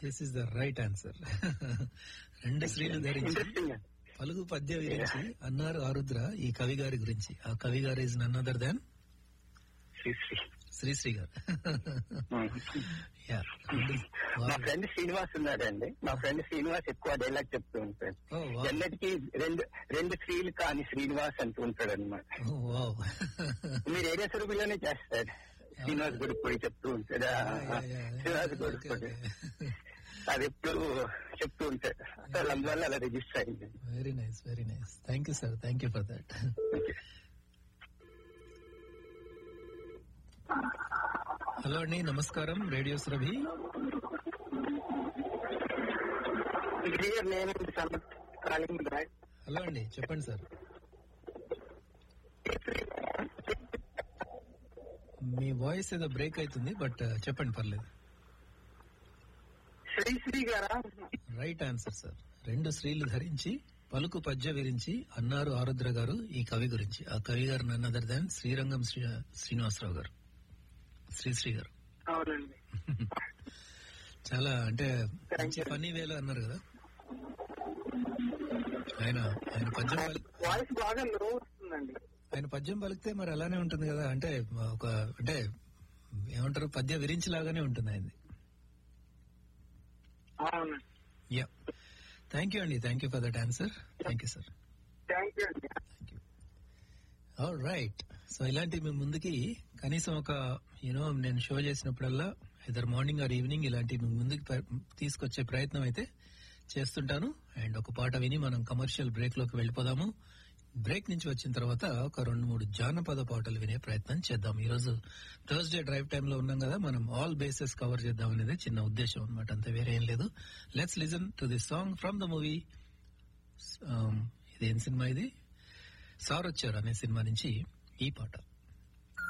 This is the right answer రెండు స్త్రీలు ధరించి ఇంట్రెస్టింగ్ పలుగు పద్య గురించి అన్నారు ఆరుద్ర ఈ కవి గారి గురించి ఆ కవి గారు is none other than Sri Sri Sri Sri గారు ఉమ్. యా మా ఫ్రెండ్ శ్రీనివాస్ ఉన్నాడండి మా ఫ్రెండ్ శ్రీనివాస్ ఎక్కువ డైలాగ్ చెప్తూ ఉంటాడు Oh, wow. ఎన్నటికీ రెండు రెండు స్త్రీలు కాని శ్రీనివాస్ అంటూ ఉంటాడు అనమాట వావ్ మీరు ఏరియా సురభిలోనే చేస్తాడు శ్రీనివాస్ గుడిపొడి చెప్తూ ఉంటాడు ఆ, ఆ, శ్రీనివాస్ గుడిపొడి అది ఎప్పుడు చెప్తూ ఉంటాడు అసలు అందువల్ల అలా రిజిస్టర్ అయింది very nice very nice thank you sir thank you for that hello అండి నమస్కారం రేడియో సురభి క్లియర్ నేను కాలింగ్ బ్యాక్ హలో అండి చెప్పండి సార్ మీ వాయిస్ ఏదో బ్రేక్ అవుతుంది బట్ చెప్పండి పర్లేదు శ్రీశ్రీ గారా రైట్ ఆన్సర్ సార్ రెండు స్త్రీలు ధరించి పలుకు పద్య విరించి అన్నారు ఆరుద్ర గారు ఈ కవి గురించి ఆ కవి గారు none other than Srirangam Sri Srinivasarao గారు శ్రీశ్రీ గారు అవునండి చాలా అంటే మంచి ఫనీ వేలో అన్నారు కదా ఆయన ఆయన పద్యం పలి- వాయిస్ బాగా లో వస్తుందండి ఆయన పద్యం పలికితే మరి అలానే ఉంటుంది కదా అంటే ఒక అంటే ఏమంటారు పద్య విరించి లాగానే ఉంటుంది ఆయనది అవునండి యా థ్యాంక్ యూ అండి thank you for that answer thank you sir thank you అండి థ్యాంక్ యూ రైట్ సో ఇలాంటి మీ ముందుకి కనీసం ఒక యూనో నేను షో చేసినప్పుడల్లా ఇద్దరు మార్నింగ్ ఆర్ ఈవినింగ్ ఇలాంటి మీ ముందుకి ప్ర- తీసుకొచ్చే ప్రయత్నం అయితే చేస్తుంటాను అండ్ ఒక పాట విని మనం కమర్షియల్ బ్రేక్ లోకి వెళ్ళిపోదాము బ్రేక్ నుంచి వచ్చిన తర్వాత ఒక రెండు మూడు జానపద పాటలు వినే ప్రయత్నం చేద్దాం ఈ రోజు థర్స్డే డ్రైవ్ టైమ్ లో ఉన్నాం కదా మనం ఆల్ బేసెస్ కవర్ చేద్దాం అనేది చిన్న ఉద్దేశం అనమాట అంతే వేరే ఏం లేదు let's listen to this song from the movie ఇది ఏం సినిమా ఇది సారొచ్చారు అనే సినిమా నుంచి ఈ పాట